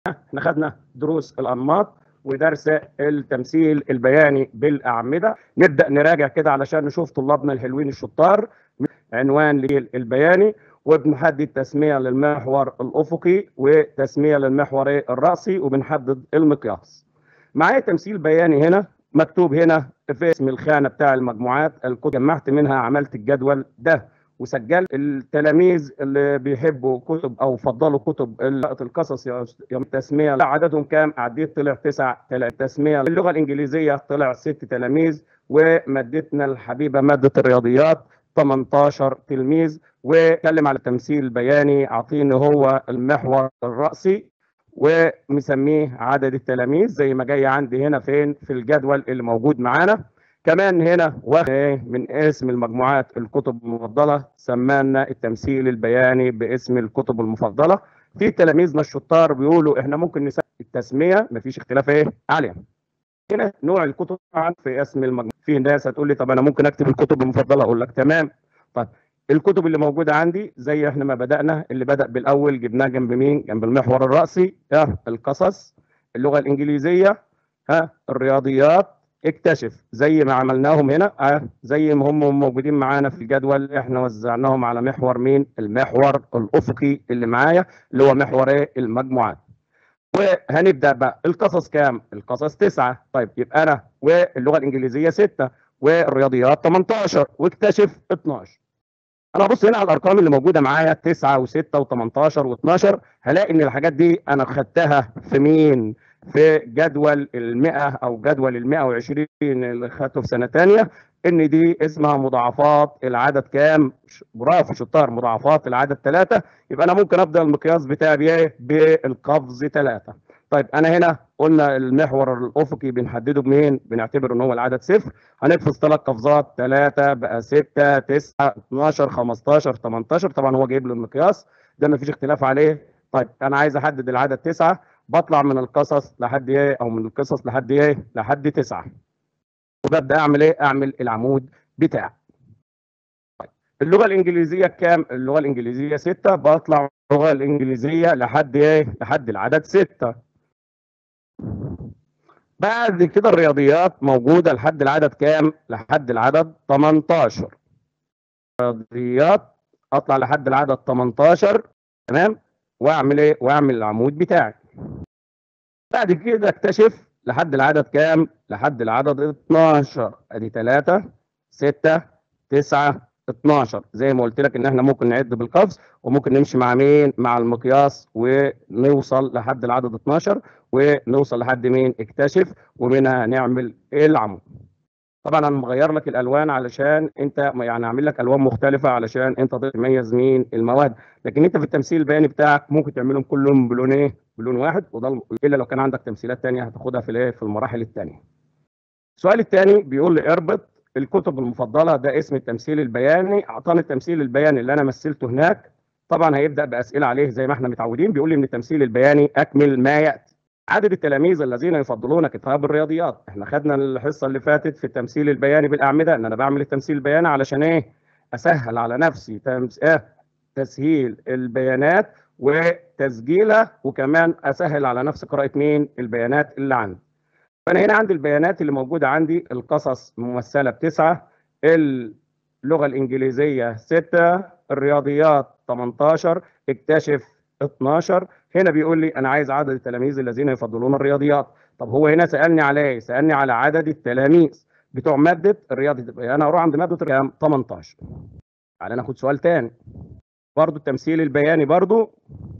احنا خدنا دروس الانماط ودرس التمثيل البياني بالاعمده نبدا نراجع كده علشان نشوف طلابنا الحلوين الشطار عنوان للبياني وبنحدد تسميه للمحور الافقي وتسميه للمحور الراسي وبنحدد المقياس معايا تمثيل بياني هنا مكتوب هنا في اسم الخانه بتاع المجموعات الكتب جمعت منها عملت الجدول ده وسجلت التلاميذ اللي بيحبوا كتب او فضلوا كتب القصص يوم التسميه عددهم كام عديت طلع تسع تسميه اللغه الانجليزيه طلع ست تلاميذ ومادتنا الحبيبه ماده الرياضيات 18 تلميذ واتكلم على التمثيل البياني اعطيني هو المحور الراسي ومسميه عدد التلاميذ زي ما جاي عندي هنا فين في الجدول اللي موجود معانا كمان هنا واخد من اسم المجموعات الكتب المفضله سمانا التمثيل البياني باسم الكتب المفضله في تلاميذنا الشطار بيقولوا احنا ممكن نسمي التسميه مفيش اختلاف ايه عليها هنا نوع الكتب في اسم المجموعه في ناس هتقول لي طب انا ممكن اكتب الكتب المفضله اقول لك تمام طيب الكتب اللي موجوده عندي زي احنا ما بدانا اللي بدا بالاول جبناه جنب مين جنب المحور الراسي ها القصص اللغه الانجليزيه ها الرياضيات اكتشف زي ما عملناهم هنا اه زي ما هم موجودين معانا في الجدول احنا وزعناهم على محور مين المحور الافقي اللي معايا اللي هو محور ايه المجموعات وهنبدا بقى القصص كام القصص تسعة طيب يبقى انا واللغه الانجليزيه ستة والرياضيات 18 واكتشف 12 انا ابص هنا على الارقام اللي موجوده معايا 9 و6 و18 و12 هلاقي ان الحاجات دي انا خدتها في مين في جدول ال100 او جدول ال120 اللي خدته في سنه ثانيه ان دي اسمها مضاعفات العدد كام برافو شطار مضاعفات العدد ثلاثه يبقى انا ممكن ابدا المقياس بتاعي بايه بالقفز ثلاثه طيب انا هنا قلنا المحور الافقي بنحدده بمين بنعتبر ان هو العدد صفر هنقفز ثلاث قفزات 3 بقى 6 9 12 15 18 طبعا هو جايب له المقياس ده ما فيش اختلاف عليه طيب انا عايز احدد العدد 9 بطلع من القصص لحد ايه او من القصص لحد ايه لحد 9 وببدا اعمل ايه اعمل العمود بتاعي طيب اللغه الانجليزيه كام اللغه الانجليزيه 6 بطلع اللغه الانجليزيه لحد ايه لحد العدد 6 بعد كده الرياضيات موجودة لحد العدد كام؟ لحد العدد 18 الرياضيات اطلع لحد العدد 18 تمام؟ واعمل ايه؟ واعمل العمود بتاعي. بعد كده اكتشف لحد العدد كام؟ لحد العدد 12 ادي 3 6 9 12 زي ما قلت لك ان احنا ممكن نعد بالقفز وممكن نمشي مع مين مع المقياس ونوصل لحد العدد 12 ونوصل لحد مين اكتشف ومنها نعمل العمود طبعا انا مغير لك الالوان علشان انت يعني اعمل لك الوان مختلفه علشان انت تميز مين المواد لكن انت في التمثيل البياني بتاعك ممكن تعملهم كلهم بلون ايه بلون واحد وده الا لو كان عندك تمثيلات ثانيه هتاخدها في الايه في المراحل الثانيه السؤال الثاني بيقول لي اربط الكتب المفضله ده اسم التمثيل البياني اعطاني التمثيل البياني اللي انا مثلته هناك طبعا هيبدا باسئله عليه زي ما احنا متعودين بيقول لي ان التمثيل البياني اكمل ما ياتي عدد التلاميذ الذين يفضلون كتاب الرياضيات احنا خدنا الحصه اللي فاتت في التمثيل البياني بالاعمده ان انا بعمل التمثيل البياني علشان ايه اسهل على نفسي تمس... اه تسهيل البيانات وتسجيلها وكمان اسهل على نفسي قراءه مين البيانات اللي عندي فانا هنا عندي البيانات اللي موجوده عندي القصص ممثله بتسعه اللغه الانجليزيه 6 الرياضيات 18 اكتشف 12 هنا بيقول لي انا عايز عدد التلاميذ الذين يفضلون الرياضيات طب هو هنا سالني على ايه سالني على عدد التلاميذ بتوع ماده الرياضي انا اروح عند ماده كام 18 تعالى ناخد سؤال تاني برضو التمثيل البياني برضو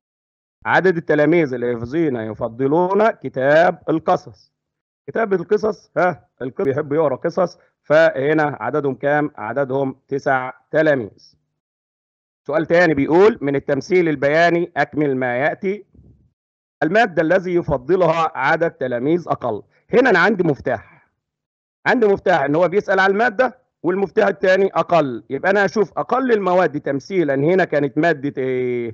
عدد التلاميذ الذين يفضلون كتاب القصص كتاب القصص ها القصص بيحب يقرا قصص فهنا عددهم كام عددهم تسع تلاميذ سؤال تاني بيقول من التمثيل البياني أكمل ما يأتي المادة الذي يفضلها عدد تلاميذ أقل هنا أنا عندي مفتاح عندي مفتاح إن هو بيسأل على المادة والمفتاح الثاني أقل يبقى أنا أشوف أقل المواد تمثيلا هنا كانت مادة إيه؟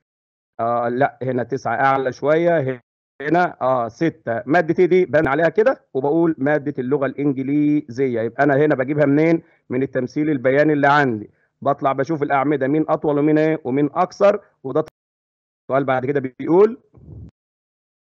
آه لا هنا تسعة أعلى شوية هنا اه ستة مادة دي بان عليها كده وبقول مادة اللغة الإنجليزية يبقى أنا هنا بجيبها منين؟ من التمثيل البياني اللي عندي بطلع بشوف الاعمده مين اطول ومين ايه ومين اكثر وده سؤال بعد كده بيقول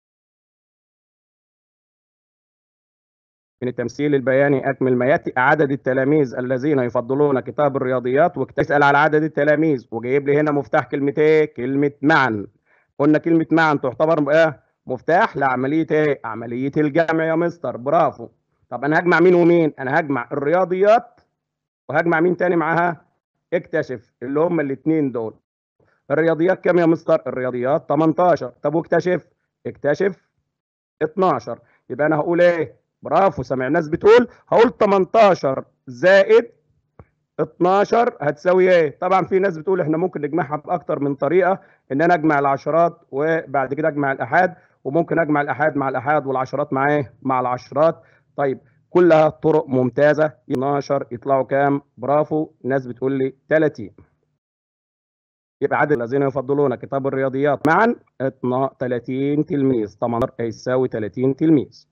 من التمثيل البياني اكمل ما ياتي عدد التلاميذ الذين يفضلون كتاب الرياضيات وتسال على عدد التلاميذ وجايب لي هنا مفتاح كلمه ايه كلمه معا قلنا كلمه معا تعتبر ايه مفتاح لعمليه ايه عمليه الجمع يا مستر برافو طب انا هجمع مين ومين انا هجمع الرياضيات وهجمع مين تاني معاها اكتشف اللي هم الاثنين دول الرياضيات كام يا مستر الرياضيات 18 طب واكتشف اكتشف 12 يبقى انا هقول ايه برافو سامع ناس بتقول هقول 18 زائد 12 هتساوي ايه طبعا في ناس بتقول احنا ممكن نجمعها باكتر من طريقه ان انا اجمع العشرات وبعد كده اجمع الاحاد وممكن اجمع الاحاد مع الاحاد والعشرات مع ايه مع العشرات طيب كلها طرق ممتازه 12 يطلعوا كام برافو ناس بتقول لي 30 يبقى عدد الذين يفضلون كتاب الرياضيات معا 30 تلميذ 18 يساوي 30 تلميذ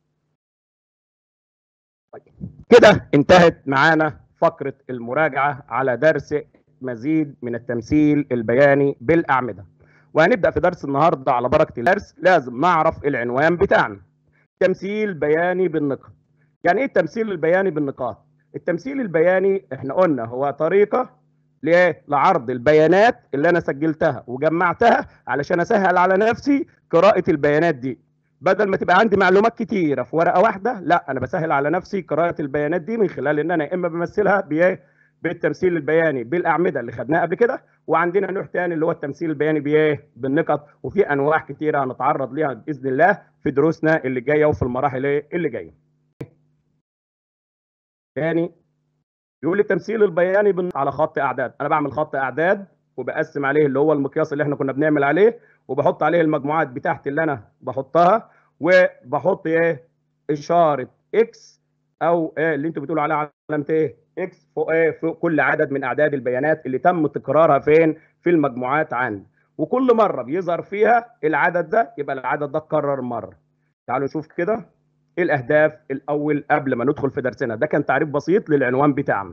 كده انتهت معانا فقرة المراجعة على درس مزيد من التمثيل البياني بالأعمدة وهنبدأ في درس النهاردة على بركة الدرس لازم نعرف العنوان بتاعنا تمثيل بياني بالنقاط يعني ايه التمثيل البياني بالنقاط التمثيل البياني احنا قلنا هو طريقة ليه لعرض البيانات اللي انا سجلتها وجمعتها علشان اسهل على نفسي قراءة البيانات دي بدل ما تبقى عندي معلومات كتيره في ورقه واحده لا انا بسهل على نفسي قراءه البيانات دي من خلال ان انا يا اما بمثلها بايه بالتمثيل البياني بالاعمده اللي خدناها قبل كده وعندنا نوع تاني اللي هو التمثيل البياني بايه بالنقط وفي انواع كتيره هنتعرض ليها باذن الله في دروسنا اللي جايه وفي المراحل اللي جايه تاني يقول لي التمثيل البياني على خط اعداد انا بعمل خط اعداد وبقسم عليه اللي هو المقياس اللي احنا كنا بنعمل عليه وبحط عليه المجموعات بتاعتي اللي انا بحطها وبحط ايه اشاره اكس او ايه اللي انتوا بتقولوا عليها علامه ايه اكس فوق ايه فوق كل عدد من اعداد البيانات اللي تم تكرارها فين في المجموعات عندي وكل مره بيظهر فيها العدد ده يبقى العدد ده اتكرر مره تعالوا نشوف كده ايه الاهداف الاول قبل ما ندخل في درسنا ده كان تعريف بسيط للعنوان بتاعنا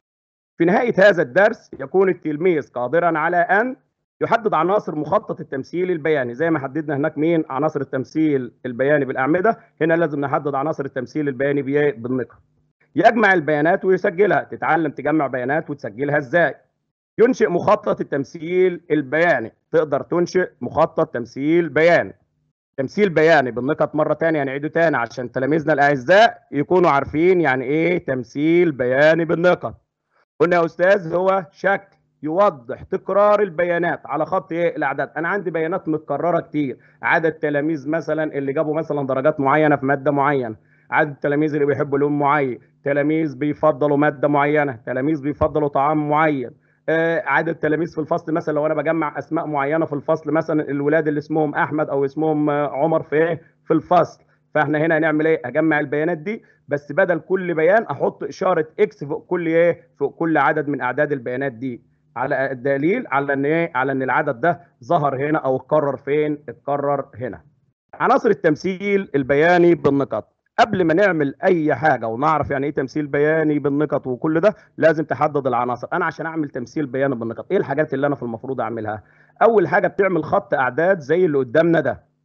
في نهايه هذا الدرس يكون التلميذ قادرا على ان يحدد عناصر مخطط التمثيل البياني زي ما حددنا هناك مين عناصر التمثيل البياني بالاعمده هنا لازم نحدد عناصر التمثيل البياني بالنقط يجمع البيانات ويسجلها تتعلم تجمع بيانات وتسجلها ازاي ينشئ مخطط التمثيل البياني تقدر تنشئ مخطط تمثيل بياني تمثيل بياني بالنقط مره ثانيه نعيده ثاني عشان تلاميذنا الاعزاء يكونوا عارفين يعني ايه تمثيل بياني بالنقط قلنا يا استاذ هو شكل يوضح تكرار البيانات على خط ايه الاعداد انا عندي بيانات متكرره كتير عدد تلاميذ مثلا اللي جابوا مثلا درجات معينه في ماده معينه عدد التلاميذ اللي بيحبوا لون معين تلاميذ بيفضلوا ماده معينه تلاميذ بيفضلوا طعام معين آه عدد تلاميذ في الفصل مثلا لو انا بجمع اسماء معينه في الفصل مثلا الولاد اللي اسمهم احمد او اسمهم عمر في ايه في الفصل فاحنا هنا هنعمل ايه اجمع البيانات دي بس بدل كل بيان احط اشاره اكس فوق كل ايه فوق كل عدد من اعداد البيانات دي على الدليل على ان ايه على ان العدد ده ظهر هنا او اتكرر فين اتكرر هنا عناصر التمثيل البياني بالنقط قبل ما نعمل اي حاجه ونعرف يعني ايه تمثيل بياني بالنقط وكل ده لازم تحدد العناصر انا عشان اعمل تمثيل بياني بالنقط ايه الحاجات اللي انا في المفروض اعملها اول حاجه بتعمل خط اعداد زي اللي قدامنا ده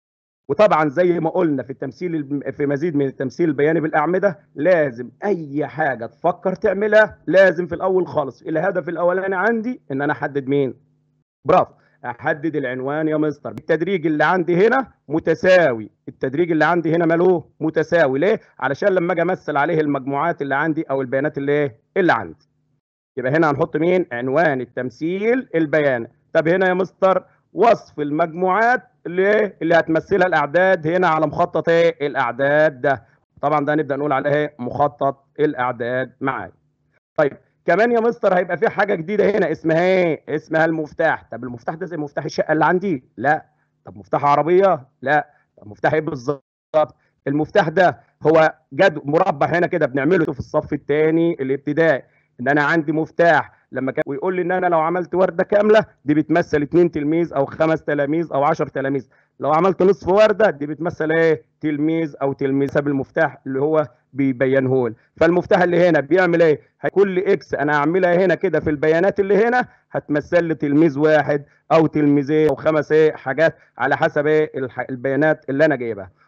وطبعا زي ما قلنا في التمثيل في مزيد من التمثيل البياني بالاعمده لازم اي حاجه تفكر تعملها لازم في الاول خالص الهدف الاولاني عندي ان انا احدد مين برافو احدد العنوان يا مستر التدريج اللي عندي هنا متساوي التدريج اللي عندي هنا ماله متساوي ليه علشان لما اجي امثل عليه المجموعات اللي عندي او البيانات اللي اللي عندي يبقى هنا هنحط مين عنوان التمثيل البياني طب هنا يا مستر وصف المجموعات اللي اللي هتمثلها الاعداد هنا على مخطط ايه الاعداد ده طبعا ده نبدا نقول عليه ايه مخطط الاعداد معايا طيب كمان يا مستر هيبقى في حاجه جديده هنا اسمها ايه اسمها المفتاح طب المفتاح ده زي مفتاح الشقه اللي عندي لا طب مفتاح عربيه لا طب مفتاح ايه بالظبط المفتاح ده هو جد مربع هنا كده بنعمله في الصف الثاني الابتدائي ان انا عندي مفتاح لما كان ويقول لي ان انا لو عملت ورده كامله دي بتمثل اثنين تلميذ او خمس تلاميذ او 10 تلاميذ لو عملت نصف ورده دي بتمثل ايه تلميذ او تلميذ حسب المفتاح اللي هو بيبينه لي فالمفتاح اللي هنا بيعمل ايه كل اكس انا اعملها هنا كده في البيانات اللي هنا هتمثل لي تلميذ واحد او تلميذين او خمس ايه حاجات على حسب ايه البيانات اللي انا جايبها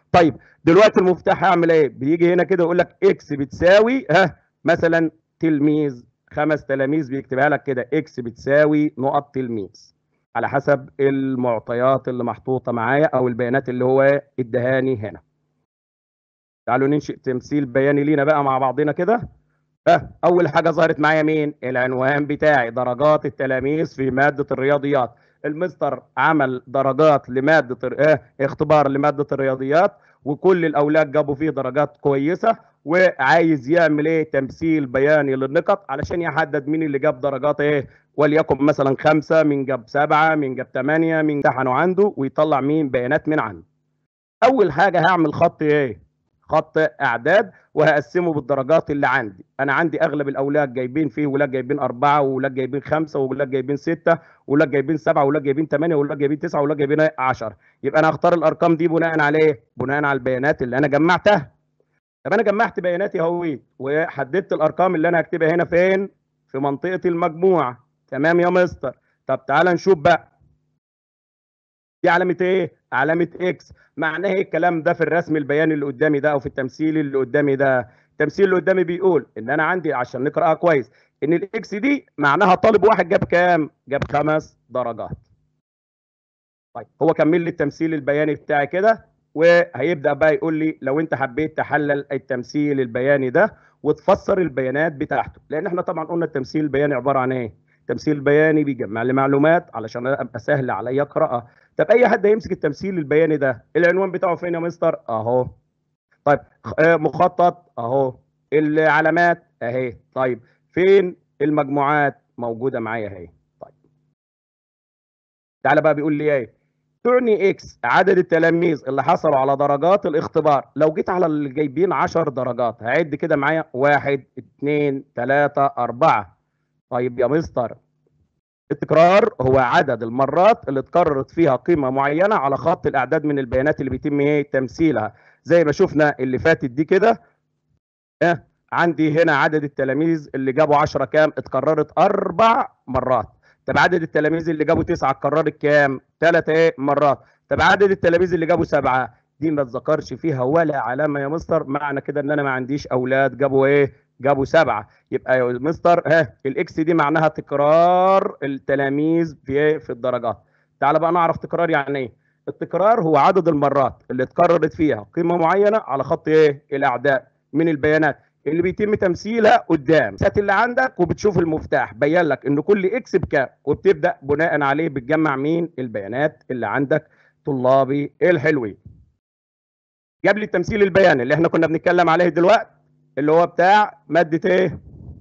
طيب دلوقتي المفتاح هعمل ايه بيجي هنا كده يقول لك اكس بتساوي ها مثلا تلميذ خمس تلاميذ بيكتبها لك كده اكس بتساوي نقط تلميذ على حسب المعطيات اللي محطوطه معايا او البيانات اللي هو ادهاني هنا تعالوا ننشئ تمثيل بياني لينا بقى مع بعضنا كده اه اول حاجه ظهرت معايا مين العنوان بتاعي درجات التلاميذ في ماده الرياضيات المستر عمل درجات لماده اه اختبار لماده الرياضيات وكل الاولاد جابوا فيه درجات كويسه وعايز يعمل ايه تمثيل بياني للنقط علشان يحدد مين اللي جاب درجات ايه وليكن مثلا خمسه من جاب سبعه من جاب ثمانيه من امتحنوا عنده ويطلع مين بيانات من عنده اول حاجه هعمل خط ايه خط اعداد وهقسمه بالدرجات اللي عندي انا عندي اغلب الاولاد جايبين فيه ولاد جايبين اربعه وولاد جايبين خمسه وولاد جايبين سته وولاد جايبين سبعه وولاد جايبين ثمانيه وولاد جايبين تسعه وولاد جايبين 10 يبقى انا هختار الارقام دي بناء على ايه؟ بناء على البيانات اللي انا جمعتها طب انا جمعت بياناتي اهوت وحددت الارقام اللي انا هكتبها هنا فين؟ في منطقه المجموعه تمام يا مستر طب تعال نشوف بقى دي علامه ايه؟ علامه اكس معناه ايه الكلام ده في الرسم البياني اللي قدامي ده او في التمثيل اللي قدامي ده التمثيل اللي قدامي بيقول ان انا عندي عشان نقراها كويس ان الاكس دي معناها طالب واحد جاب كام جاب خمس درجات طيب هو كمل لي التمثيل البياني بتاعي كده وهيبدا بقى يقول لي لو انت حبيت تحلل التمثيل البياني ده وتفسر البيانات بتاعته لان احنا طبعا قلنا التمثيل البياني عباره عن ايه تمثيل بياني بيجمع لي معلومات علشان ابقى سهل عليا اقراها طب اي حد هيمسك التمثيل البياني ده العنوان بتاعه فين يا مستر اهو طيب مخطط اهو العلامات اهي طيب فين المجموعات موجوده معايا اهي طيب تعالى بقى بيقول لي ايه تعني اكس عدد التلاميذ اللي حصلوا على درجات الاختبار لو جيت على اللي جايبين 10 درجات هعد كده معايا واحد اثنين ثلاثة أربعة طيب يا مستر التكرار هو عدد المرات اللي اتكررت فيها قيمة معينة على خط الأعداد من البيانات اللي بيتم ايه تمثيلها زي ما شفنا اللي فاتت دي كده اه عندي هنا عدد التلاميذ اللي جابوا 10 كام اتكررت أربع مرات طب عدد التلاميذ اللي جابوا تسعة اتكررت كام ثلاث ايه مرات طب عدد التلاميذ اللي جابوا سبعة دي ما اتذكرش فيها ولا علامة يا مستر معنى كده ان انا ما عنديش اولاد جابوا ايه جابوا سبعة يبقى يا مستر ها الاكس دي معناها تكرار التلاميذ في في الدرجات تعال بقى نعرف تكرار يعني ايه التكرار هو عدد المرات اللي اتكررت فيها قيمة معينة على خط ايه الاعداد من البيانات اللي بيتم تمثيلها قدام السات اللي عندك وبتشوف المفتاح بين لك ان كل اكس بكام وبتبدا بناء عليه بتجمع مين البيانات اللي عندك طلابي الحلوين جاب لي التمثيل البياني اللي احنا كنا بنتكلم عليه دلوقتي اللي هو بتاع ماده ايه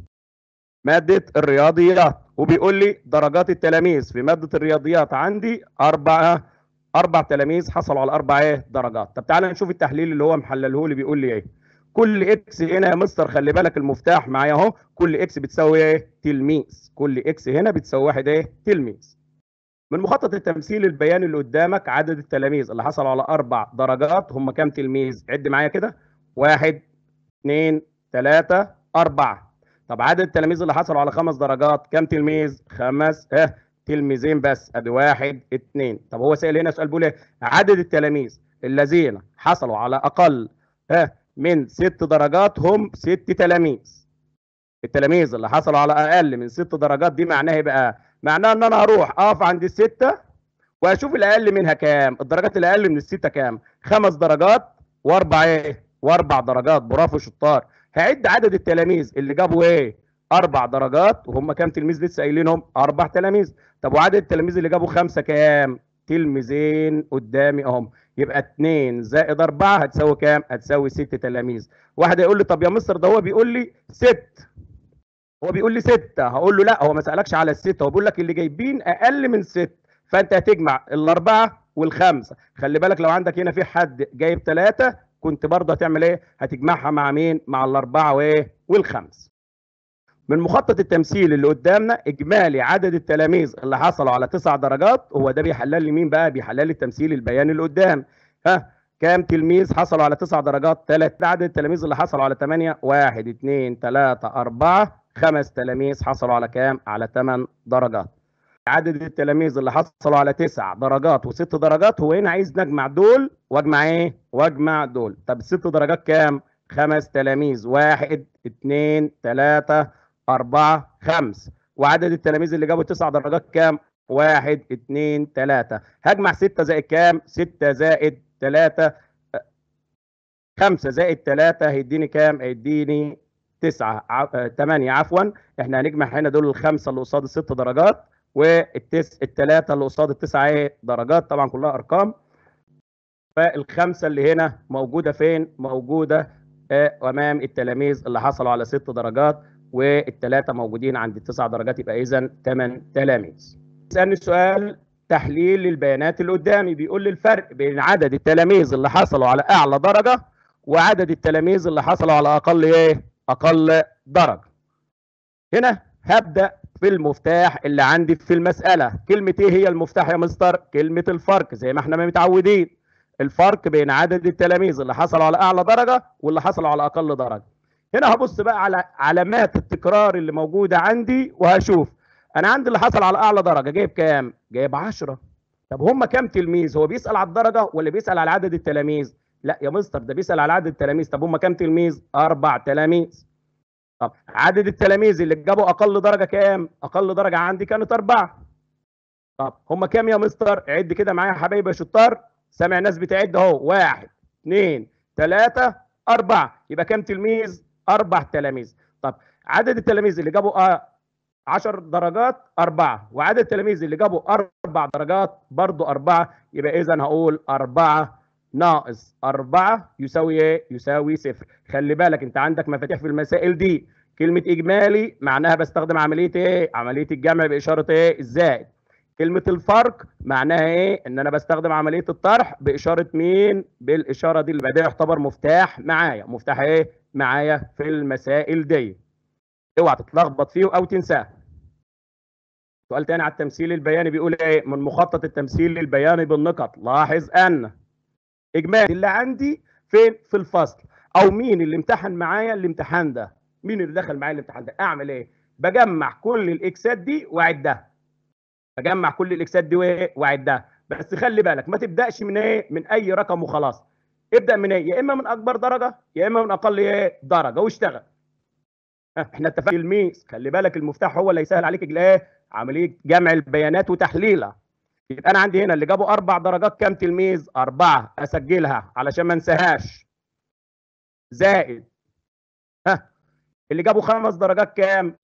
ماده الرياضيات وبيقول لي درجات التلاميذ في ماده الرياضيات عندي اربعه اربع تلاميذ حصلوا على اربع ايه درجات طب تعالى نشوف التحليل اللي هو محلله لي بيقول لي ايه كل اكس هنا يا مستر خلي بالك المفتاح معايا اهو كل اكس بتساوي ايه تلميذ كل اكس هنا بتساوي واحد ايه تلميذ من مخطط التمثيل البياني اللي قدامك عدد التلاميذ اللي حصلوا على اربع درجات هم كام تلميذ عد معايا كده واحد اثنين ثلاثة أربعة طب عدد التلاميذ اللي حصلوا على خمس درجات كام تلميذ خمس اه تلميذين بس ادي واحد اثنين طب هو سأل هنا سؤال بيقول ايه عدد التلاميذ الذين حصلوا على اقل اه من ست درجات هم ست تلاميذ التلاميذ اللي حصلوا على اقل من ست درجات دي معناها بقى معناها ان انا هروح اقف عند السته واشوف الاقل منها كام الدرجات الاقل من السته كام خمس درجات واربع ايه واربع درجات برافو شطار هعد عدد التلاميذ اللي جابوا ايه اربع درجات وهم كام تلميذ لسه قايلينهم اربع تلاميذ طب وعدد التلاميذ اللي جابوا خمسه كام تلميذين قدامي اهم يبقى 2 زائد 4 هتساوي كام؟ هتساوي 6 تلاميذ. واحد هيقول لي طب يا مستر ده هو بيقول لي 6 هو بيقول لي 6 هقول له لا هو ما سالكش على الستة هو بيقول لك اللي جايبين اقل من 6 فانت هتجمع الاربعه والخمسه خلي بالك لو عندك هنا في حد جايب 3 كنت برضه هتعمل ايه؟ هتجمعها مع مين؟ مع الاربعه وايه؟ والخمس. من مخطط التمثيل اللي قدامنا اجمالي عدد التلاميذ اللي حصلوا على تسع درجات هو ده بيحلل لي مين بقى بيحلل لي التمثيل البياني اللي قدام ها كام تلميذ حصلوا على تسع درجات ثلاث عدد التلاميذ اللي حصلوا على ثمانية واحد اثنين ثلاثة أربعة خمس تلاميذ حصلوا على كام على ثمان درجات عدد التلاميذ اللي حصلوا على تسع درجات وست درجات هو هنا عايز نجمع دول واجمع ايه؟ واجمع دول طب الست درجات كام؟ خمس تلاميذ واحد اثنين ثلاثة أربعة خمس وعدد التلاميذ اللي جابوا تسع درجات كام؟ واحد اثنين ثلاثة هجمع ستة زائد كام؟ ستة زائد ثلاثة خمسة زائد ثلاثة هيديني كام؟ هيديني تسعة ع... ثمانية عفوا احنا هنجمع هنا دول الخمسة اللي قصاد الست درجات والتس الثلاثة اللي قصاد التسعة ايه درجات طبعا كلها أرقام فالخمسة اللي هنا موجودة فين؟ موجودة آه أمام التلاميذ اللي حصلوا على ست درجات والثلاثة موجودين عند التسع درجات يبقى إذا ثمان تلاميذ. سألني سؤال تحليل للبيانات اللي قدامي بيقول لي الفرق بين عدد التلاميذ اللي حصلوا على أعلى درجة وعدد التلاميذ اللي حصلوا على أقل إيه؟ أقل درجة. هنا هبدأ في المفتاح اللي عندي في المسألة، كلمة إيه هي المفتاح يا مستر؟ كلمة الفرق زي ما إحنا ما متعودين. الفرق بين عدد التلاميذ اللي حصلوا على أعلى درجة واللي حصلوا على أقل درجة. هنا هبص بقى على علامات التكرار اللي موجودة عندي وهشوف أنا عندي اللي حصل على أعلى درجة جايب كام؟ جايب 10. طب هم كام تلميذ؟ هو بيسأل على الدرجة ولا بيسأل على عدد التلاميذ؟ لا يا مستر ده بيسأل على عدد التلاميذ، طب هم كام تلميذ؟ أربع تلاميذ. طب عدد التلاميذ اللي جابوا اقل درجه كام؟ اقل درجه عندي كانت اربعه. طب هم كام يا مستر؟ عد كده معايا يا حبايبي يا شطار سامع ناس بتعد اهو واحد اثنين ثلاثه اربعه يبقى كام تلميذ؟ اربع تلاميذ. طب عدد التلاميذ اللي جابوا آه 10 درجات أربعة وعدد التلاميذ اللي جابوا أربع درجات برضو أربعة يبقى إذا هقول أربعة ناقص أربعة يساوي إيه؟ يساوي صفر خلي بالك أنت عندك مفاتيح في المسائل دي كلمة إجمالي معناها بستخدم عملية إيه؟ عملية الجمع بإشارة إيه؟ الزائد كلمة الفرق معناها إيه؟ إن أنا بستخدم عملية الطرح بإشارة مين؟ بالإشارة دي اللي ده يعتبر مفتاح معايا مفتاح إيه؟ معايا في المسائل دي اوعى تتلخبط فيه او تنساه سؤال تاني على التمثيل البياني بيقول ايه من مخطط التمثيل البياني بالنقط لاحظ ان اجمالي اللي عندي فين في الفصل او مين اللي امتحن معايا الامتحان ده مين اللي دخل معايا الامتحان ده اعمل ايه بجمع كل الاكسات دي واعدها بجمع كل الاكسات دي واعدها بس خلي بالك ما تبداش من ايه من اي رقم وخلاص ابدا من ايه يا اما من اكبر درجه يا اما من اقل ايه درجه واشتغل احنا اتفقنا تلميذ خلي بالك المفتاح هو اللي يسهل عليك الايه عمليه جمع البيانات وتحليلها يبقى انا عندي هنا اللي جابوا اربع درجات كام تلميذ اربعه اسجلها علشان ما انساهاش زائد ها اللي جابوا خمس درجات كام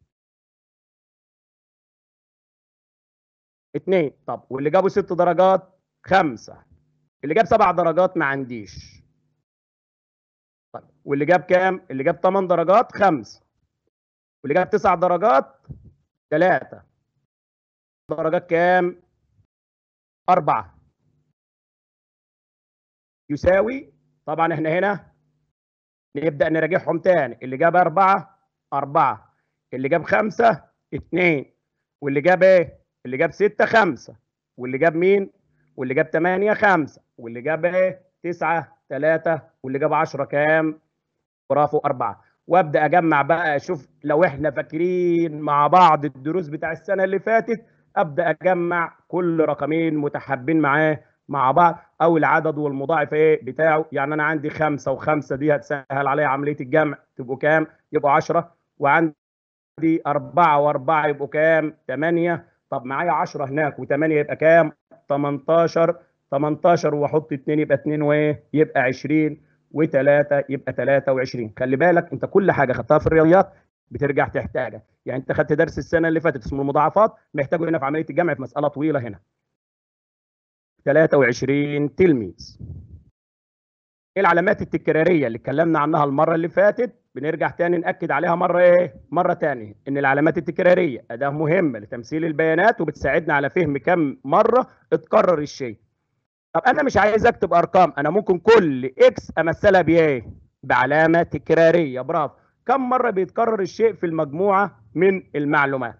اتنين طب واللي جابوا ست درجات خمسه اللي جاب سبع درجات ما عنديش طيب واللي جاب كام اللي جاب 8 درجات خمسه واللي جاب تسع درجات ثلاثة درجات كام؟ أربعة يساوي طبعا احنا هنا نبدأ نراجعهم تاني اللي جاب أربعة أربعة اللي جاب خمسة اتنين واللي جاب ايه؟ اللي جاب ستة خمسة واللي جاب مين؟ واللي جاب تمانية خمسة واللي جاب ايه؟ تسعة ثلاثة واللي جاب عشرة كام؟ برافو أربعة وابدا اجمع بقى اشوف لو احنا فاكرين مع بعض الدروس بتاع السنه اللي فاتت ابدا اجمع كل رقمين متحابين معاه مع بعض او العدد والمضاعف ايه بتاعه يعني انا عندي خمسه وخمسه دي هتسهل عليا عمليه الجمع تبقوا كام؟ يبقوا 10 وعندي أربعة وأربعة يبقوا كام؟ 8 طب معايا 10 هناك و8 يبقى كام؟ 18 18 واحط 2 يبقى 2 وايه؟ يبقى 20 و3 يبقى 23 خلي بالك انت كل حاجه خدتها في الرياضيات بترجع تحتاجها يعني انت خدت درس السنه اللي فاتت اسمه المضاعفات محتاجه هنا في عمليه الجمع في مساله طويله هنا 23 تلميذ ايه العلامات التكراريه اللي اتكلمنا عنها المره اللي فاتت بنرجع تاني ناكد عليها مره ايه مره تانية ان العلامات التكراريه اداه مهمه لتمثيل البيانات وبتساعدنا على فهم كم مره اتكرر الشيء طب انا مش عايز اكتب ارقام انا ممكن كل اكس امثلها بايه بعلامه تكراريه برافو كم مره بيتكرر الشيء في المجموعه من المعلومات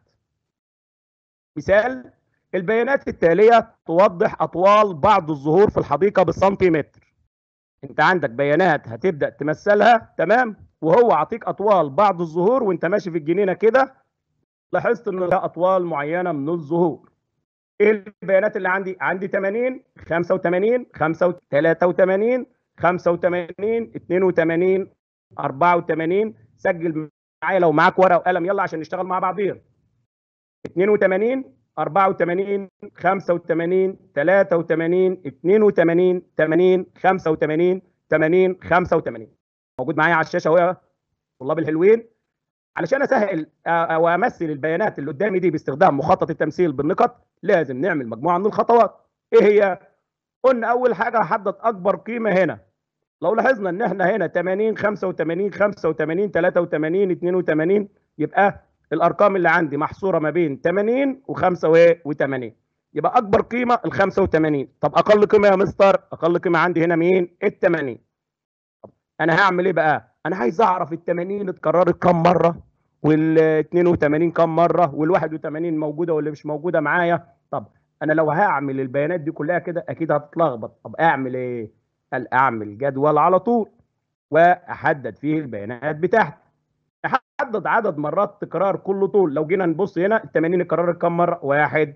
مثال البيانات التاليه توضح اطوال بعض الزهور في الحديقه بالسنتيمتر انت عندك بيانات هتبدا تمثلها تمام وهو عطيك اطوال بعض الزهور وانت ماشي في الجنينه كده لاحظت ان لها اطوال معينه من الظهور ايه البيانات اللي عندي عندي 80 85 83 85 82 84 سجل معايا لو معاك ورقه وقلم يلا عشان نشتغل مع بعضينا 82 84 85 83 82 80 85 80 85 موجود معايا على الشاشه اهو يا طلاب الحلوين علشان اسهل وامثل البيانات اللي قدامي دي باستخدام مخطط التمثيل بالنقط لازم نعمل مجموعه من الخطوات ايه هي قلنا اول حاجه احدد اكبر قيمه هنا لو لاحظنا ان احنا هنا 80 85 85 83 82 يبقى الارقام اللي عندي محصوره ما بين 80 و85 يبقى اكبر قيمه ال 85 طب اقل قيمه يا مستر اقل قيمه عندي هنا مين ال 80 انا هعمل ايه بقى انا عايز اعرف ال 80 اتكررت كام مره وال 82 كام مره وال 81 موجوده ولا مش موجوده معايا طب انا لو هعمل البيانات دي كلها كده اكيد هتتلخبط طب اعمل ايه قال اعمل جدول على طول واحدد فيه البيانات بتاعتي احدد عدد مرات تكرار كل طول لو جينا نبص هنا ال 80 اتكررت كام مره واحد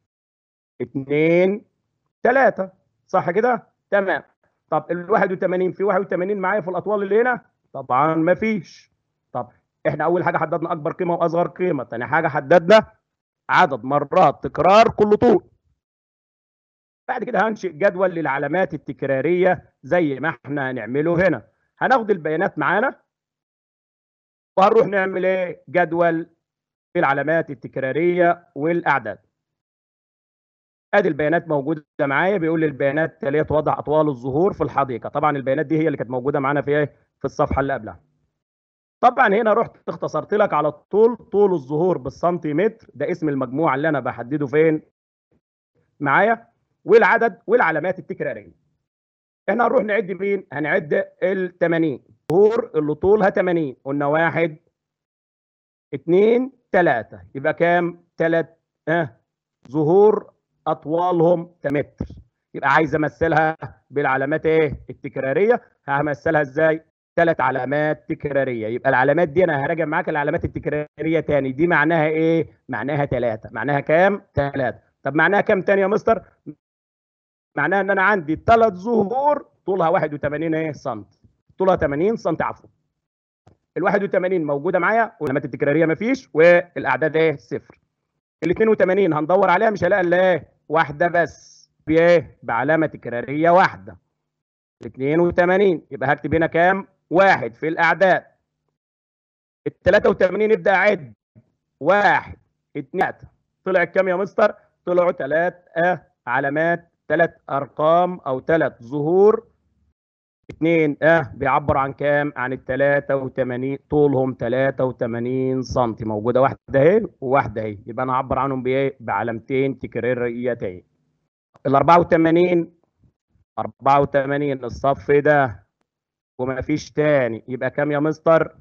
اثنين ثلاثة صح كده تمام طب ال 81 في 81 معايا في الاطوال اللي هنا طبعا ما فيش طب احنا اول حاجه حددنا اكبر قيمه واصغر قيمه ثاني حاجه حددنا عدد مرات تكرار كل طول بعد كده هنشئ جدول للعلامات التكراريه زي ما احنا هنعمله هنا هناخد البيانات معانا وهنروح نعمل ايه جدول العلامات التكراريه والاعداد ادي البيانات موجوده معايا بيقول لي البيانات تاليه وضع اطوال الظهور في الحديقه طبعا البيانات دي هي اللي كانت موجوده معانا في ايه في الصفحه اللي قبلها طبعا هنا رحت اختصرت لك على الطول طول الظهور بالسنتيمتر ده اسم المجموعه اللي انا بحدده فين معايا والعدد والعلامات التكراريه احنا هنروح نعد مين هنعد ال 80 ظهور اللي طولها 80 قلنا واحد اثنين ثلاثة يبقى كام؟ ثلاث اه ظهور اطوالهم متر يبقى عايز امثلها بالعلامات ايه؟ التكرارية همثلها ازاي؟ ثلاث علامات تكرارية يبقى العلامات دي انا هراجع معاك العلامات التكرارية تاني دي معناها ايه؟ معناها ثلاثة معناها كام؟ ثلاثة طب معناها كام تاني يا مستر؟ معناها ان انا عندي ثلاث ظهور طولها 81 ايه سم طولها 80 سم عفوا ال 81 موجوده معايا والعلامات التكراريه مفيش والاعداد ايه صفر ال 82 هندور عليها مش هلاقي الا ايه واحده بس بايه بعلامه تكراريه واحده ال 82 يبقى هكتب هنا كام واحد في الاعداد ال 83 ابدا اعد واحد اتنين طلع كام يا مستر طلعوا ثلاث اه علامات ثلاث ارقام او ثلاث ظهور اثنين اه بيعبر عن كام عن ال 83 طولهم 83 سم موجوده واحده اهي وواحده اهي يبقى انا اعبر عنهم بايه بعلامتين تكراريتين ال 84 84 الصف ده وما فيش تاني يبقى كام يا مستر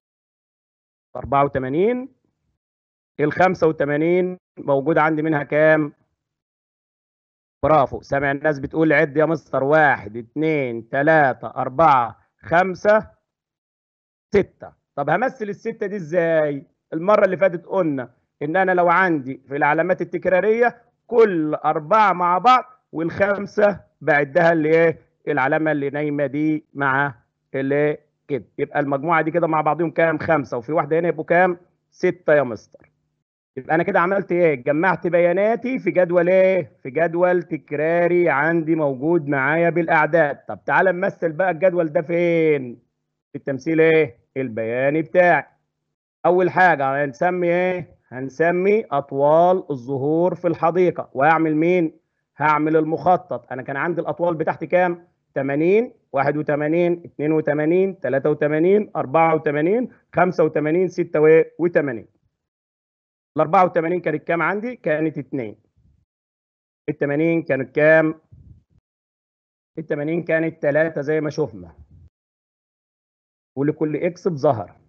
84 ال 85 موجود عندي منها كام برافو سامع الناس بتقول عد يا مستر واحد اثنين ثلاثة أربعة خمسة ستة طب همثل الستة دي ازاي؟ المرة اللي فاتت قلنا إن أنا لو عندي في العلامات التكرارية كل أربعة مع بعض والخمسة بعدها اللي إيه؟ العلامة اللي نايمة دي مع اللي كده يبقى المجموعة دي كده مع بعضهم كام؟ خمسة وفي واحدة هنا يبقوا كام؟ ستة يا مستر يبقى انا كده عملت ايه جمعت بياناتي في جدول ايه في جدول تكراري عندي موجود معايا بالاعداد طب تعالى نمثل بقى الجدول ده فين في التمثيل ايه البياني بتاعي اول حاجه هنسمي ايه هنسمي اطوال الظهور في الحديقه واعمل مين هعمل المخطط انا كان عندي الاطوال بتاعتي كام 80 81 82 83 84 85 86 ال 84 كانت كام عندي؟ كانت 2 ال 80 كانت كام؟ ال 80 كانت 3 زي ما شفنا ولكل اكس بظهر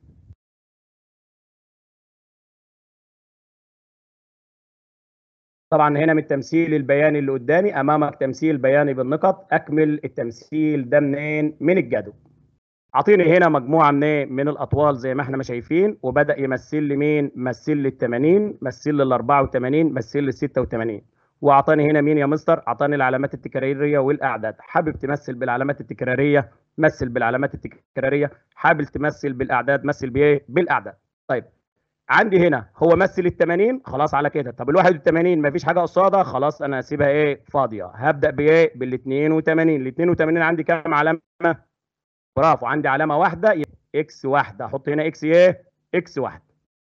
طبعا هنا من التمثيل البياني اللي قدامي امامك تمثيل بياني بالنقط اكمل التمثيل ده منين؟ من الجدول عطيني هنا مجموعه من ايه من الاطوال زي ما احنا ما شايفين وبدا يمثل لي مين مثل لي ال 80 مثل لي ال 84 مثل لي ال 86 واعطاني هنا مين يا مستر اعطاني العلامات التكراريه والاعداد حابب تمثل بالعلامات التكراريه مثل بالعلامات التكراريه حابب تمثل بالاعداد مثل بايه بالاعداد طيب عندي هنا هو مثل ال 80 خلاص على كده طب ال 81 مفيش حاجه قصادها خلاص انا هسيبها ايه فاضيه هبدا بايه بال 82 ال 82 عندي كام علامه برافو عندي علامه واحده اكس واحده احط هنا اكس ايه اكس واحده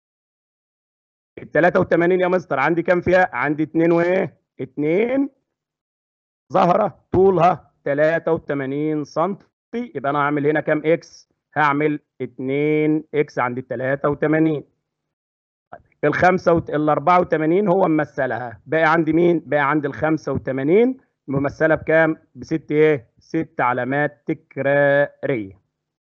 ال 83 يا مستر عندي كام فيها عندي 2 وايه 2 ظاهره طولها 83 سم يبقى انا هعمل هنا كام اكس هعمل 2 اكس عند ال 83 الخمسة وت... ال 84 هو ممثلها باقي عندي مين باقي عندي ال 85 ممثله بكام بست ايه ست علامات تكراريه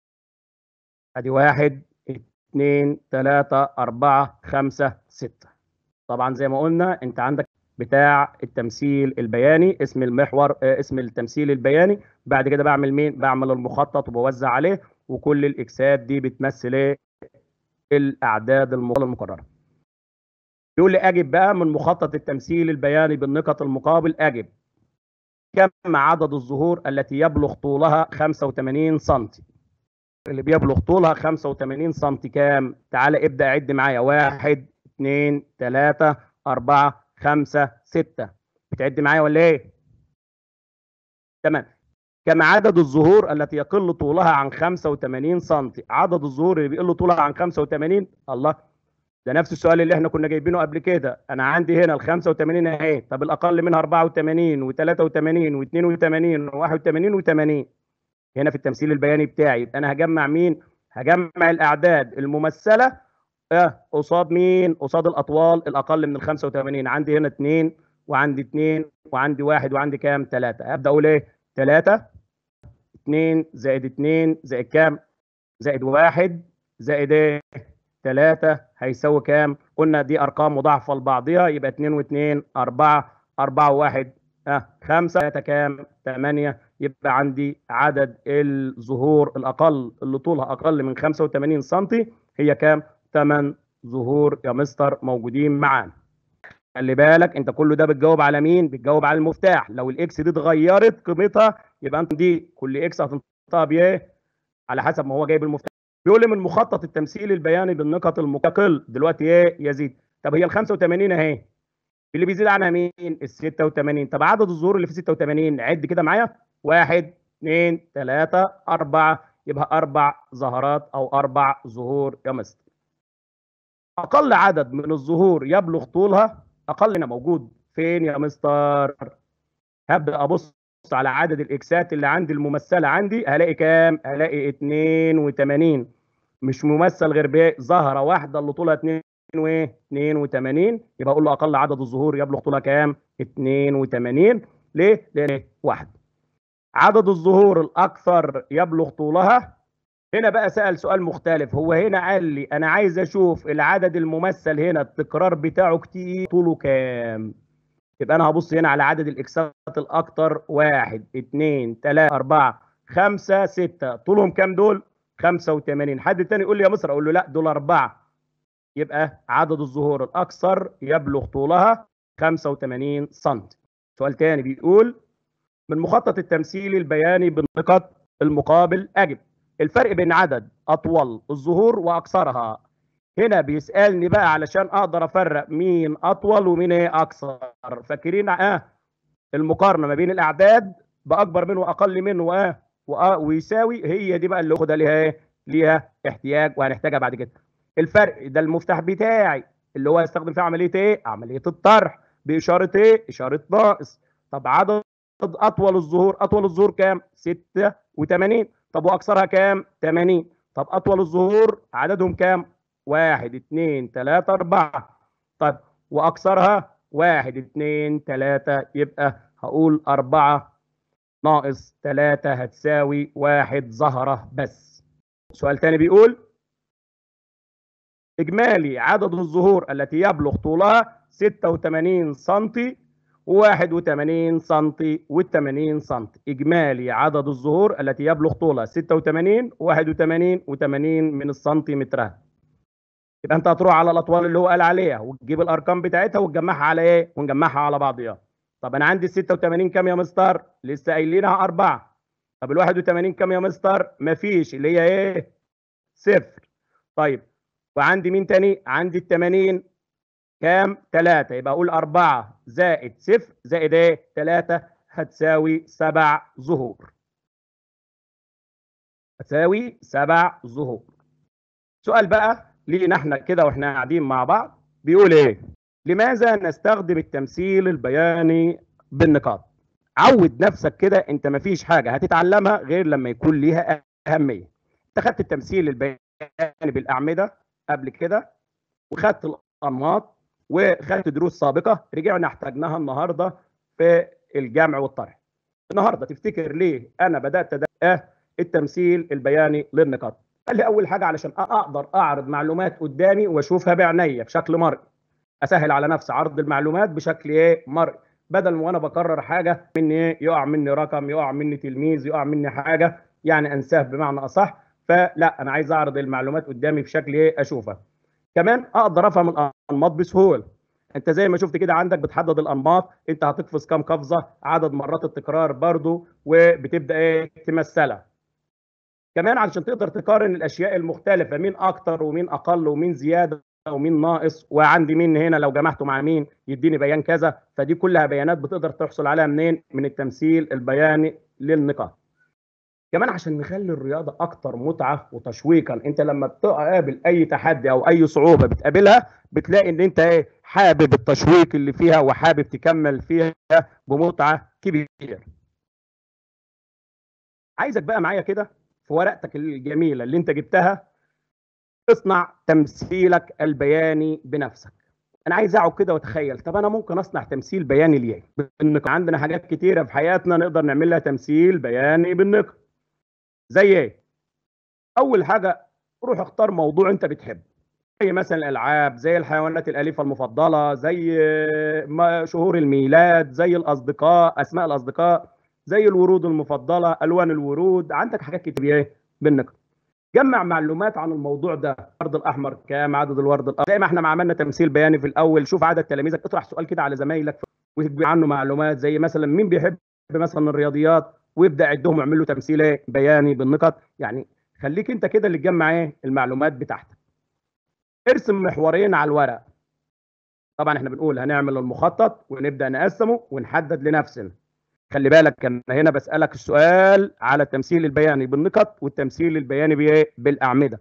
ادي واحد اثنين ثلاثة أربعة خمسة ستة طبعا زي ما قلنا انت عندك بتاع التمثيل البياني اسم المحور اه اسم التمثيل البياني بعد كده بعمل مين بعمل المخطط وبوزع عليه وكل الاكسات دي بتمثل ايه الاعداد المقرره يقول لي اجب بقى من مخطط التمثيل البياني بالنقط المقابل اجب كم عدد الزهور التي يبلغ طولها 85 سم اللي بيبلغ طولها 85 سم كام تعالى ابدا عد معايا واحد اثنين ثلاثة أربعة خمسة ستة بتعد معايا ولا ايه تمام كم عدد الزهور التي يقل طولها عن 85 سم عدد الزهور اللي بيقل طولها عن 85 الله ده نفس السؤال اللي احنا كنا جايبينه قبل كده انا عندي هنا ال 85 اهي طب الاقل منها 84 و83 و82 و81 و80 هنا في التمثيل البياني بتاعي انا هجمع مين هجمع الاعداد الممثله اه قصاد مين قصاد الاطوال الاقل من ال 85 عندي هنا 2 وعندي 2 وعندي 1 وعندي كام 3 ابدا اقول ايه 3 2 زائد 2 زائد كام زائد 1 زائد ايه 3 هيساوي كام؟ قلنا دي ارقام مضاعفه لبعضها يبقى 2 و2 4 4 و1 اه 5 3 كام؟ 8 يبقى عندي عدد الزهور الاقل اللي طولها اقل من 85 سم هي كام؟ 8 زهور يا مستر موجودين معانا. خلي بالك انت كل ده بتجاوب على مين؟ بتجاوب على المفتاح، لو الاكس دي اتغيرت قيمتها يبقى انت دي كل اكس هتنطقها بايه؟ على حسب ما هو جايب المفتاح. بيقول لي من مخطط التمثيل البياني بالنقط المقل دلوقتي ايه يزيد طب هي ال 85 اهي اللي بيزيد عنها مين ال 86 طب عدد الظهور اللي في 86 عد كده معايا 1 2 3 4 يبقى اربع ظهرات او اربع ظهور يا مستر اقل عدد من الظهور يبلغ طولها اقل هنا موجود فين يا مستر هبدا ابص على عدد الاكسات اللي عندي الممثله عندي هلاقي كام هلاقي 82 مش ممثل غير بظهره واحده اللي طولها 2 و 82 يبقى اقول له اقل عدد الظهور يبلغ طولها كام 82 ليه لان واحد عدد الظهور الاكثر يبلغ طولها هنا بقى سأل سؤال مختلف هو هنا قال لي انا عايز اشوف العدد الممثل هنا التكرار بتاعه كتير طوله كام يبقى انا هبص هنا على عدد الاكسات الاكتر واحد اثنين ثلاثة أربعة خمسة ستة طولهم كام دول؟ 85 حد تاني يقول لي يا مصر اقول له لا دول أربعة يبقى عدد الظهور الأكثر يبلغ طولها 85 سم سؤال تاني بيقول من مخطط التمثيل البياني بالنقط المقابل أجب الفرق بين عدد أطول الظهور وأقصرها هنا بيسالني بقى علشان اقدر افرق مين اطول ومين ايه اقصر فاكرين اه المقارنه ما بين الاعداد باكبر منه واقل منه واه واه ويساوي هي دي بقى اللي خدها ليها ايه ليها احتياج وهنحتاجها بعد كده الفرق ده المفتاح بتاعي اللي هو هيستخدم فيه عمليه ايه عمليه الطرح باشاره ايه اشاره ناقص طب عدد اطول الظهور اطول الظهور كام 86 طب واقصرها كام 80 طب اطول الظهور عددهم كام واحد اتنين تلاتة أربعة طيب وأكثرها واحد اتنين تلاتة يبقى هقول أربعة ناقص تلاتة هتساوي واحد زهرة بس سؤال تاني بيقول إجمالي عدد الزهور التي يبلغ طولها 86 سنتي 81 سم و80 سم اجمالي عدد الزهور التي يبلغ طولها 86 81 و80 من السنتيمترات يبقى انت هتروح على الاطوال اللي هو قال عليها وتجيب الارقام بتاعتها وتجمعها على ايه ونجمعها على بعضيها طب انا عندي 86 كام يا مستر لسه قايلينها أربعة طب ال 81 كام يا مستر مفيش اللي هي ايه صفر طيب وعندي مين تاني عندي ال 80 كام 3 يبقى اقول 4 زائد صفر زائد ايه 3 هتساوي سبع ظهور هتساوي سبع ظهور سؤال بقى لينا احنا كده واحنا قاعدين مع بعض بيقول ايه لماذا نستخدم التمثيل البياني بالنقاط عود نفسك كده انت مفيش حاجه هتتعلمها غير لما يكون ليها اهميه انت خدت التمثيل البياني بالاعمده قبل كده وخدت الانماط وخدت دروس سابقه رجعنا احتاجناها النهارده في الجمع والطرح النهارده تفتكر ليه انا بدات ده التمثيل البياني للنقاط قال لي اول حاجه علشان اقدر اعرض معلومات قدامي واشوفها بعينيا بشكل مرئي اسهل على نفسي عرض المعلومات بشكل ايه مرئي بدل ما انا بكرر حاجه مني ايه يقع مني رقم يقع مني تلميذ يقع مني حاجه يعني انساه بمعنى اصح فلا انا عايز اعرض المعلومات قدامي بشكل ايه اشوفها كمان اقدر افهم الانماط بسهوله انت زي ما شفت كده عندك بتحدد الانماط انت هتقفز كام قفزه عدد مرات التكرار برضو وبتبدا ايه تمثلها كمان علشان تقدر تقارن الاشياء المختلفه مين اكتر ومين اقل ومين زياده ومين ناقص وعندي مين هنا لو جمعته مع مين يديني بيان كذا فدي كلها بيانات بتقدر تحصل عليها منين من التمثيل البياني للنقاط كمان عشان نخلي الرياضه اكتر متعه وتشويقا انت لما بتقابل اي تحدي او اي صعوبه بتقابلها بتلاقي ان انت ايه حابب التشويق اللي فيها وحابب تكمل فيها بمتعه كبيره عايزك بقى معايا كده في ورقتك الجميله اللي انت جبتها اصنع تمثيلك البياني بنفسك انا عايز اقعد كده واتخيل طب انا ممكن اصنع تمثيل بياني ليه بالنقط عندنا حاجات كتيره في حياتنا نقدر نعمل لها تمثيل بياني بالنقط زي ايه اول حاجه روح اختار موضوع انت بتحبه زي مثلا الالعاب زي الحيوانات الاليفه المفضله زي شهور الميلاد زي الاصدقاء اسماء الاصدقاء زي الورود المفضله الوان الورود عندك حاجات كتير ايه بالنقط جمع معلومات عن الموضوع ده الورد الاحمر كام عدد الورد الاحمر زي ما احنا ما عملنا تمثيل بياني في الاول شوف عدد تلاميذك اطرح سؤال كده على زمايلك وتجمع عنه معلومات زي مثلا مين بيحب مثلا الرياضيات ويبدا عدهم يعمل له تمثيل ايه بياني بالنقط يعني خليك انت كده اللي تجمع ايه المعلومات بتاعتك ارسم محورين على الورق طبعا احنا بنقول هنعمل المخطط ونبدا نقسمه ونحدد لنفسنا خلي بالك انا هنا بسالك السؤال على التمثيل البياني بالنقط والتمثيل البياني بايه بالاعمده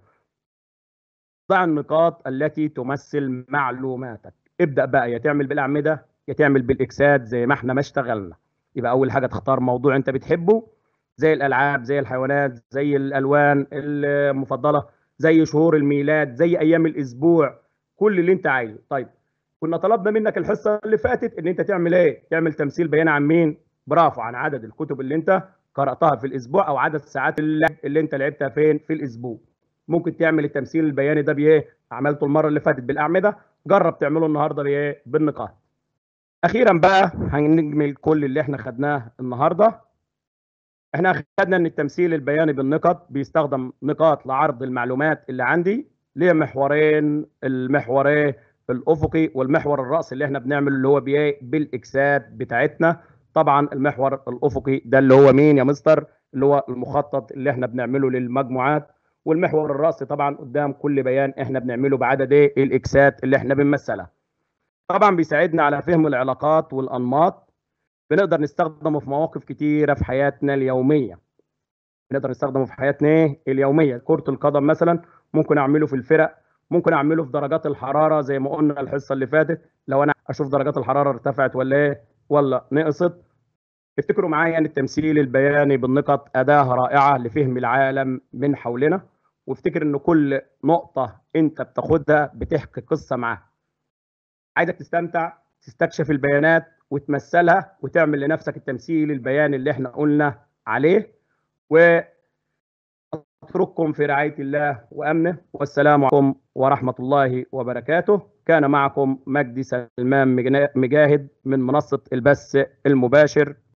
ضع النقاط التي تمثل معلوماتك ابدا بقى يا تعمل بالاعمده يا تعمل بالاكسات زي ما احنا ما اشتغلنا يبقى اول حاجه تختار موضوع انت بتحبه زي الالعاب زي الحيوانات زي الالوان المفضله زي شهور الميلاد زي ايام الاسبوع كل اللي انت عايزه طيب كنا طلبنا منك الحصه اللي فاتت ان انت تعمل ايه تعمل تمثيل بياني عن مين برافو عن عدد الكتب اللي انت قراتها في الاسبوع او عدد ساعات اللعب اللي انت لعبتها فين في الاسبوع ممكن تعمل التمثيل البياني ده بايه عملته المره اللي فاتت بالاعمده جرب تعمله النهارده بايه بالنقاط اخيرا بقى هنجمل كل اللي احنا خدناه النهارده احنا خدنا ان التمثيل البياني بالنقط بيستخدم نقاط لعرض المعلومات اللي عندي ليه محورين المحور ايه الافقي والمحور الراسي اللي احنا بنعمل اللي هو بايه بالاكسات بتاعتنا طبعا المحور الافقي ده اللي هو مين يا مستر اللي هو المخطط اللي احنا بنعمله للمجموعات والمحور الراسي طبعا قدام كل بيان احنا بنعمله بعدد ايه الاكسات اللي احنا بنمثلها طبعا بيساعدنا على فهم العلاقات والانماط بنقدر نستخدمه في مواقف كتيره في حياتنا اليوميه بنقدر نستخدمه في حياتنا ايه اليوميه كره القدم مثلا ممكن اعمله في الفرق ممكن اعمله في درجات الحراره زي ما قلنا الحصه اللي فاتت لو انا اشوف درجات الحراره ارتفعت ولا ايه ولا نقصت افتكروا معايا ان التمثيل البياني بالنقط اداه رائعه لفهم العالم من حولنا وافتكر ان كل نقطه انت بتاخدها بتحكي قصه معاها عايزك تستمتع تستكشف البيانات وتمثلها وتعمل لنفسك التمثيل البياني اللي احنا قلنا عليه و واترككم في رعايه الله وامنه والسلام عليكم ورحمه الله وبركاته كان معكم مجدي سلمان مجاهد من منصه البث المباشر